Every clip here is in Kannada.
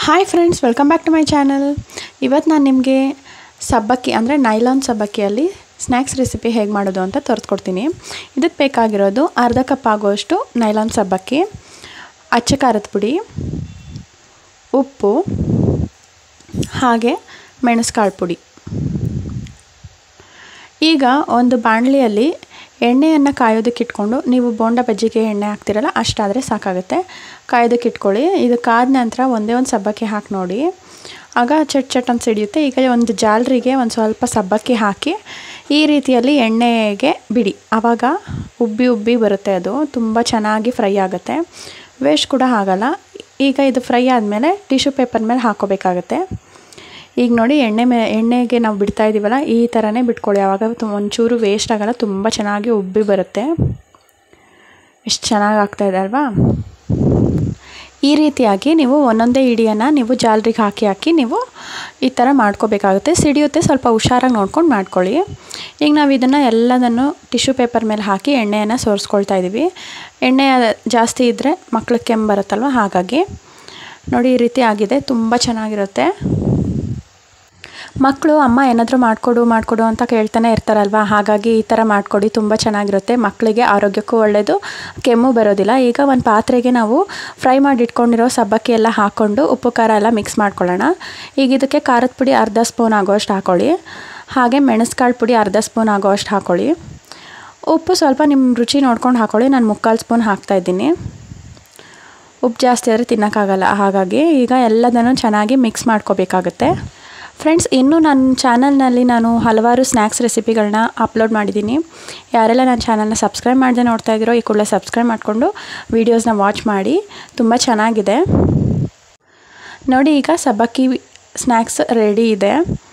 hi friends welcome back to my channel ಇವತ್ತು ನಾನು ನಿಮಗೆ ಸಬ್ಬಕ್ಕಿ ಅಂದರೆ ನೈಲಾನ್ ಸಬ್ಬಕ್ಕಿಯಲ್ಲಿ ಸ್ನ್ಯಾಕ್ಸ್ ರೆಸಿಪಿ ಹೇಗೆ ಮಾಡೋದು ಅಂತ ತೋರಿಸ್ಕೊಡ್ತೀನಿ ಇದಕ್ಕೆ ಬೇಕಾಗಿರೋದು ಅರ್ಧ ಕಪ್ ಆಗುವಷ್ಟು ನೈಲಾನ್ ಸಬ್ಬಕ್ಕಿ ಅಚ್ಚ ಖಾರದ ಪುಡಿ ಉಪ್ಪು ಹಾಗೆ ಮೆಣಸುಕಾಳು ಪುಡಿ ಈಗ ಒಂದು ಬಾಣಲಿಯಲ್ಲಿ ಎಣ್ಣೆಯನ್ನು ಕಾಯೋದಕ್ಕೆ ಇಟ್ಕೊಂಡು ನೀವು ಬೋಂಡ ಬಜ್ಜಿಗೆ ಎಣ್ಣೆ ಹಾಕ್ತಿರಲ್ಲ ಅಷ್ಟಾದರೆ ಸಾಕಾಗುತ್ತೆ ಕಾಯೋದಕ್ಕೆ ಇಟ್ಕೊಳ್ಳಿ ಇದು ಕಾದ ನಂತರ ಒಂದೇ ಒಂದು ಸಬ್ಬಕ್ಕಿ ಹಾಕಿ ನೋಡಿ ಆಗ ಚಟ್ ಚಟ್ ಅಂತ ಸಿಡಿಯುತ್ತೆ ಈಗ ಒಂದು ಜಾಲರಿಗೆ ಒಂದು ಸ್ವಲ್ಪ ಸಬ್ಬಕ್ಕಿ ಹಾಕಿ ಈ ರೀತಿಯಲ್ಲಿ ಎಣ್ಣೆಗೆ ಬಿಡಿ ಆವಾಗ ಉಬ್ಬಿ ಉಬ್ಬಿ ಬರುತ್ತೆ ಅದು ತುಂಬ ಚೆನ್ನಾಗಿ ಫ್ರೈ ಆಗುತ್ತೆ ವೇಸ್ಟ್ ಕೂಡ ಆಗಲ್ಲ ಈಗ ಇದು ಫ್ರೈ ಆದಮೇಲೆ ಟಿಶ್ಯೂ ಪೇಪರ್ ಮೇಲೆ ಹಾಕೋಬೇಕಾಗತ್ತೆ ಈಗ ನೋಡಿ ಎಣ್ಣೆ ಮೇ ಎಣ್ಣೆಗೆ ನಾವು ಬಿಡ್ತಾ ಇದ್ದೀವಲ್ಲ ಈ ಥರನೇ ಬಿಟ್ಕೊಳ್ಳಿ ಆವಾಗ ತು ಒಂಚೂರು ವೇಸ್ಟ್ ಆಗಲ್ಲ ತುಂಬ ಚೆನ್ನಾಗಿ ಉಬ್ಬಿ ಬರುತ್ತೆ ಎಷ್ಟು ಚೆನ್ನಾಗಿ ಆಗ್ತಾಯಿದೆ ಅಲ್ವಾ ಈ ರೀತಿಯಾಗಿ ನೀವು ಒಂದೊಂದೇ ಇಡಿಯನ್ನು ನೀವು ಜಾಲರಿಗೆ ಹಾಕಿ ಹಾಕಿ ನೀವು ಈ ಥರ ಮಾಡ್ಕೋಬೇಕಾಗುತ್ತೆ ಸಿಡಿಯುತ್ತೆ ಸ್ವಲ್ಪ ಹುಷಾರಾಗಿ ನೋಡ್ಕೊಂಡು ಮಾಡ್ಕೊಳ್ಳಿ ಈಗ ನಾವು ಇದನ್ನು ಎಲ್ಲದನ್ನು ಟಿಶ್ಯೂ ಪೇಪರ್ ಮೇಲೆ ಹಾಕಿ ಎಣ್ಣೆಯನ್ನು ಸೋರಿಸ್ಕೊಳ್ತಾ ಇದ್ದೀವಿ ಎಣ್ಣೆ ಜಾಸ್ತಿ ಇದ್ದರೆ ಮಕ್ಳಿಗೆ ಕೆಮ್ಮು ಬರುತ್ತಲ್ವ ಹಾಗಾಗಿ ನೋಡಿ ಈ ರೀತಿ ಆಗಿದೆ ತುಂಬ ಚೆನ್ನಾಗಿರುತ್ತೆ ಮಕ್ಕಳು ಅಮ್ಮ ಏನಾದರೂ ಮಾಡಿಕೊಡು ಮಾಡಿಕೊಡು ಅಂತ ಕೇಳ್ತಾನೆ ಇರ್ತಾರಲ್ವ ಹಾಗಾಗಿ ಈ ಥರ ಮಾಡಿಕೊಡಿ ತುಂಬ ಚೆನ್ನಾಗಿರುತ್ತೆ ಮಕ್ಕಳಿಗೆ ಆರೋಗ್ಯಕ್ಕೂ ಒಳ್ಳೆಯದು ಕೆಮ್ಮು ಬರೋದಿಲ್ಲ ಈಗ ಒಂದು ಪಾತ್ರೆಗೆ ನಾವು ಫ್ರೈ ಮಾಡಿ ಇಟ್ಕೊಂಡಿರೋ ಸಬ್ಬಕ್ಕಿ ಎಲ್ಲ ಹಾಕ್ಕೊಂಡು ಉಪ್ಪು ಖಾರ ಎಲ್ಲ ಮಿಕ್ಸ್ ಮಾಡ್ಕೊಳ್ಳೋಣ ಈಗ ಇದಕ್ಕೆ ಖಾರದ ಪುಡಿ ಅರ್ಧ ಸ್ಪೂನ್ ಆಗೋಷ್ಟು ಹಾಕ್ಕೊಳ್ಳಿ ಹಾಗೆ ಮೆಣಸುಕಾಳು ಪುಡಿ ಅರ್ಧ ಸ್ಪೂನ್ ಆಗೋಷ್ಟು ಹಾಕ್ಕೊಳ್ಳಿ ಉಪ್ಪು ಸ್ವಲ್ಪ ನಿಮ್ಮ ರುಚಿ ನೋಡ್ಕೊಂಡು ಹಾಕ್ಕೊಳ್ಳಿ ನಾನು ಮುಕ್ಕಾಲು ಸ್ಪೂನ್ ಹಾಕ್ತಾಯಿದ್ದೀನಿ ಉಪ್ಪು ಜಾಸ್ತಿ ಆದರೆ ತಿನ್ನೋಕ್ಕಾಗಲ್ಲ ಹಾಗಾಗಿ ಈಗ ಎಲ್ಲದನ್ನು ಚೆನ್ನಾಗಿ ಮಿಕ್ಸ್ ಮಾಡ್ಕೋಬೇಕಾಗುತ್ತೆ ಫ್ರೆಂಡ್ಸ್ ಇನ್ನೂ ನನ್ನ ಚಾನಲ್ನಲ್ಲಿ ನಾನು ಹಲವಾರು ಸ್ನ್ಯಾಕ್ಸ್ ರೆಸಿಪಿಗಳನ್ನ ಅಪ್ಲೋಡ್ ಮಾಡಿದ್ದೀನಿ ಯಾರೆಲ್ಲ ನನ್ನ ಚಾನಲ್ನ ಸಬ್ಸ್ಕ್ರೈಬ್ ಮಾಡದೆ ನೋಡ್ತಾ ಇದ್ದೀರೋ ಈ ಕೂಡಲೇ ಸಬ್ಸ್ಕ್ರೈಬ್ ಮಾಡಿಕೊಂಡು ವೀಡಿಯೋಸ್ನ ವಾಚ್ ಮಾಡಿ ತುಂಬ ಚೆನ್ನಾಗಿದೆ ನೋಡಿ ಈಗ ಸಬ್ಬಕ್ಕಿ ಸ್ನ್ಯಾಕ್ಸ್ ರೆಡಿ ಇದೆ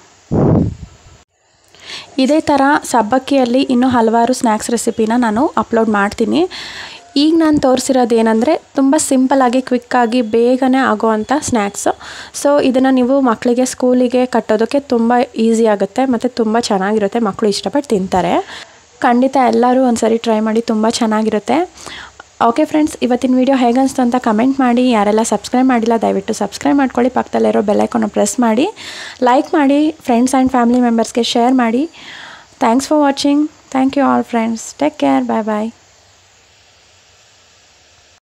ಇದೇ ಥರ ಸಬ್ಬಕ್ಕಿಯಲ್ಲಿ ಇನ್ನೂ ಹಲವಾರು ಸ್ನ್ಯಾಕ್ಸ್ ರೆಸಿಪಿನ ನಾನು ಅಪ್ಲೋಡ್ ಮಾಡ್ತೀನಿ ಈಗ ನಾನು ತೋರಿಸಿರೋದು ಏನಂದರೆ ತುಂಬ ಸಿಂಪಲ್ಲಾಗಿ ಕ್ವಿಕ್ಕಾಗಿ ಬೇಗನೆ ಆಗೋವಂಥ ಸ್ನ್ಯಾಕ್ಸು ಸೊ ಇದನ್ನು ನೀವು ಮಕ್ಕಳಿಗೆ ಸ್ಕೂಲಿಗೆ ಕಟ್ಟೋದಕ್ಕೆ ತುಂಬ ಈಸಿ ಆಗುತ್ತೆ ಮತ್ತು ತುಂಬ ಚೆನ್ನಾಗಿರುತ್ತೆ ಮಕ್ಕಳು ಇಷ್ಟಪಟ್ಟು ತಿಂತಾರೆ ಖಂಡಿತ ಎಲ್ಲರೂ ಒಂದು ಸರಿ ಟ್ರೈ ಮಾಡಿ ತುಂಬ ಚೆನ್ನಾಗಿರುತ್ತೆ ಓಕೆ ಫ್ರೆಂಡ್ಸ್ ಇವತ್ತಿನ ವೀಡಿಯೋ ಹೇಗನ್ನಿಸ್ತು ಅಂತ ಕಮೆಂಟ್ ಮಾಡಿ ಯಾರೆಲ್ಲ ಸಬ್ಸ್ಕ್ರೈಬ್ ಮಾಡಿಲ್ಲ ದಯವಿಟ್ಟು ಸಬ್ಸ್ಕ್ರೈಬ್ ಮಾಡ್ಕೊಳ್ಳಿ ಪಕ್ಕದಲ್ಲಿರೋ ಬೆಲ್ಲೈಕನ್ನು ಪ್ರೆಸ್ ಮಾಡಿ ಲೈಕ್ ಮಾಡಿ ಫ್ರೆಂಡ್ಸ್ ಆ್ಯಂಡ್ ಫ್ಯಾಮಿಲಿ ಮೆಂಬರ್ಸ್ಗೆ ಶೇರ್ ಮಾಡಿ thanks for watching thank you all friends take care bye bye